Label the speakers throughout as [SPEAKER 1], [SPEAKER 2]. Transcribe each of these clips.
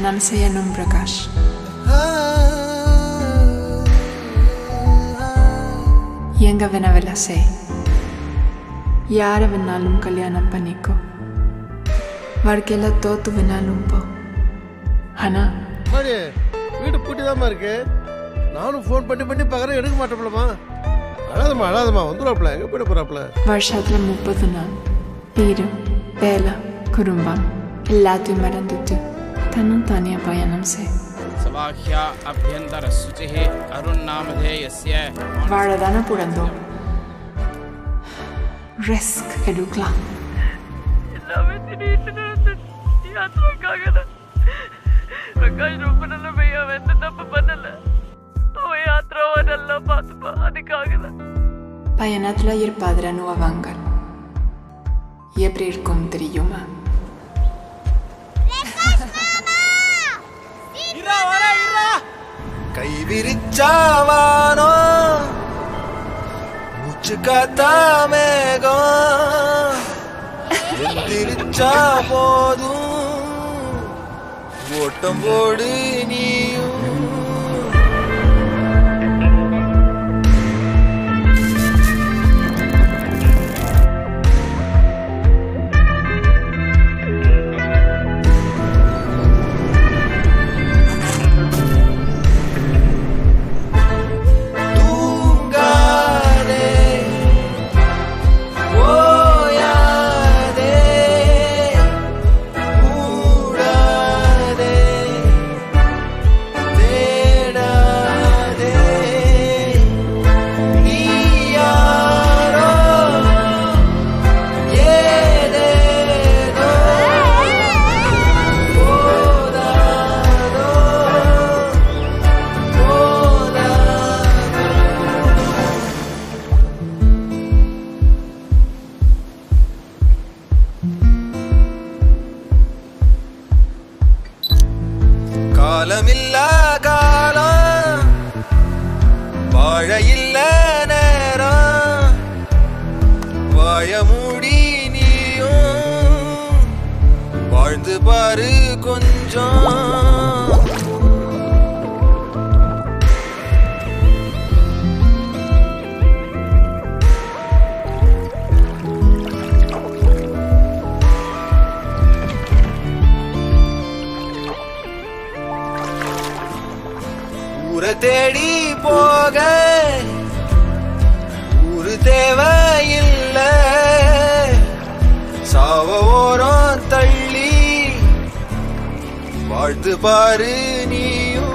[SPEAKER 1] நான் செய்யணும் பிரகாஷ் எங்க வேணா வேலை செய் யாரை வேணாலும் கல்யாணம் பண்ணிக்கோ வாழ்க்கையில தோத்து வேணாலும் போ ஆனா
[SPEAKER 2] மாதிரி வீடு பூட்டி இருக்கு நானும் ஃபோன் பண்ணி பண்ணி பார்க்குறேன் எடுக்க மாட்டேப்பலமா அழாதம்மா அழாதம்மா வந்துடுவாப்ல எங்கே போயிட போகிறாப்ல
[SPEAKER 1] வருஷத்துல முப்பது நாள் வீடு வேலை குடும்பம் எல்லாத்தையும் மறந்துட்டு தன்னும் தனியா பயணம் செய்
[SPEAKER 3] सवाह्या अभ्यन्तरशुचिः अरुन्नामधेयस्य
[SPEAKER 1] வாழதானே பிறந்தோம் ரிஸ்க் எடுக்கலாம்
[SPEAKER 4] எல்லாமே திடீர்னு நடந்து யாத்திரைக்காக தான் பிரகாஷ் ரொம்ப நல்ல பையன் அவன் எந்த தப்பு பண்ணல அவன் யாத்திராவை நல்லா பார்த்துப்பா அதுக்காக தான்
[SPEAKER 1] பயணத்துல இருப்பாதிர அனுபவங்கள் எப்படி இருக்கும் தெரியுமா
[SPEAKER 5] கை விரிச்சாவானோ மூச்சு காத்தாமேகம் எந்திரிச்சா போதும் ஓட்டம் போடு நீயும் தூங்காதே ஓயாதே கூடாதே தேடாதே நீ யாரோ ஏதேதோ போதாதோ போதாதோ காலமில்லா காலம் வாழ இல்ல நேரம் வாய மூடி நீயும் வாழ்ந்து பாரு கொஞ்சம் ஊரை தேடி போக ஊரு தேவையில்ல சாவ ஓரம் தள்ளி வாழ்த்து பாரு நீயும்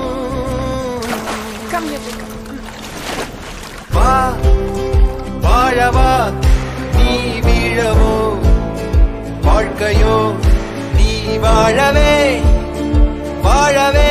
[SPEAKER 5] வா வாழவா நீ வீழவோ வாழ்க்கையோ நீ வாழவே வாழவே